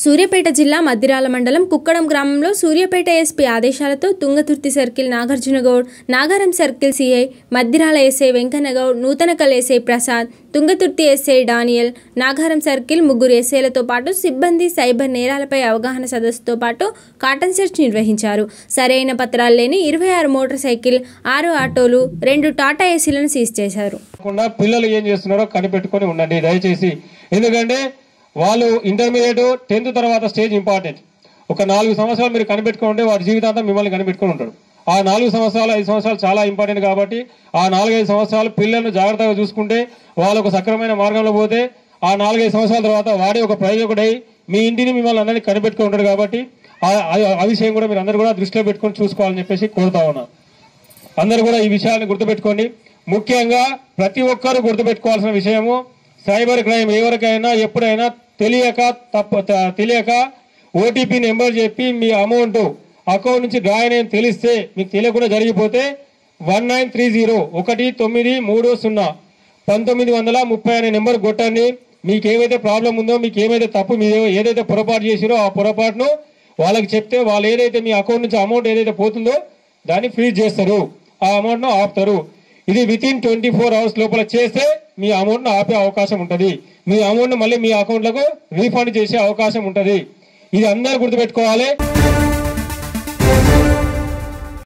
సూర్యాపేట జిల్లా మద్దిరాల మండలం కుక్కడం గ్రామంలో సూర్యాపేట ఎస్పీ ఆదేశాలతో Thungathurthi circle Nagarjuna Goud Nagaram circle CI Maddirala SI Venkanna Goud Nuthankal SI Prasad Thungathurthi SI Daniel Nagaram circle ముగ్గురు ఎస్ఐలతో పాటు సిబ్బంది సైబర్ నేరాలపై అవగాహన సదస్సుతో పాటు కాటన్ సెర్చ్ నిర్వహించారు సరైన పత్రాలు లేని ఇరవై ఆరు మోటార్ సైకిల్ ఆరు ఆటోలు రెండు టాటా ఏసీలను సీజ్ చేశారు కాకుండా పిల్లలు ఏం చేస్తున్నారో కనిపెట్టుకొని ఉండండి దయచేసి ఎందుకంటే వాళ్ళు ఇంటర్మీడియట్ టెన్త్ తర్వాత స్టేజ్ ఇంపార్టెంట్ ఒక నాలుగు సంవత్సరాలు మీరు కనిపెట్టుకుంటే వాడి జీవితాంతం మిమ్మల్ని కనిపెట్టుకొని ఉంటాడు ఆ నాలుగు సంవత్సరాలు ఐదు సంవత్సరాలు చాలా ఇంపార్టెంట్ కాబట్టి ఆ నాలుగైదు సంవత్సరాలు పిల్లలను జాగ్రత్తగా చూసుకుంటే వాళ్ళు ఒక సక్రమైన మార్గంలో పోతే ఆ నాలుగైదు సంవత్సరాల తర్వాత వాడే ఒక ప్రయోజకుడై మీ ఇంటిని మిమ్మల్ని అందరినీ కనిపెట్టుకుని ఉంటాడు కాబట్టి ఆ- ఆ- ఆ విషయం కూడా మీరు అందరూ కూడా దృష్టిలో పెట్టుకొని చూసుకోవాలని చెప్పేసి కోరుతా ఉన్నాను అందరూ కూడా ఈ విషయాన్ని గుర్తుపెట్టుకోండి ముఖ్యంగా ప్రతి ఒక్కరూ గుర్తుపెట్టుకోవాల్సిన విషయము సైబర్ క్రైమ్ ఎవరికైనా ఎప్పుడైనా తెలియక తప్ప త- తెలియక ఓటీపీ నెంబర్ చెప్పి మీ అమౌంట్ అకౌంట్ నుంచి డ్రాయన్ అని తెలిస్తే మీకు తెలియకుండా జరిగిపోతే వన్ నైన్ త్రీ జీరో ఒకటి తొమ్మిది మూడు సున్నా పంతొమ్మిది వందల ముప్పై అనే నెంబర్ కొట్టండి మీకు ఏవైతే ప్రాబ్లం ఉందో మీకు ఏమైతే తప్పు మీరు ఏదైతే పొరపాటు చేసిరో ఆ పొరపాటును వాళ్ళకి చెప్తే వాళ్ళు ఏదైతే మీ అకౌంట్ నుంచి అమౌంట్ ఏదైతే పోతుందో దాన్ని ఫ్రీజ్ చేస్తారు ఆ అమౌంట్ ను ఆపుతారు ఇది within twenty four hours లోపల చేస్తే మీ అమౌంట్ ను ఆపే అవకాశం ఉంటది మీ అమౌంట్ ను మళ్ళీ మీ అకౌంట్లకు రీఫండ్ చేసే అవకాశం ఉంటది ఇది అందరూ గుర్తుపెట్టుకోవాలి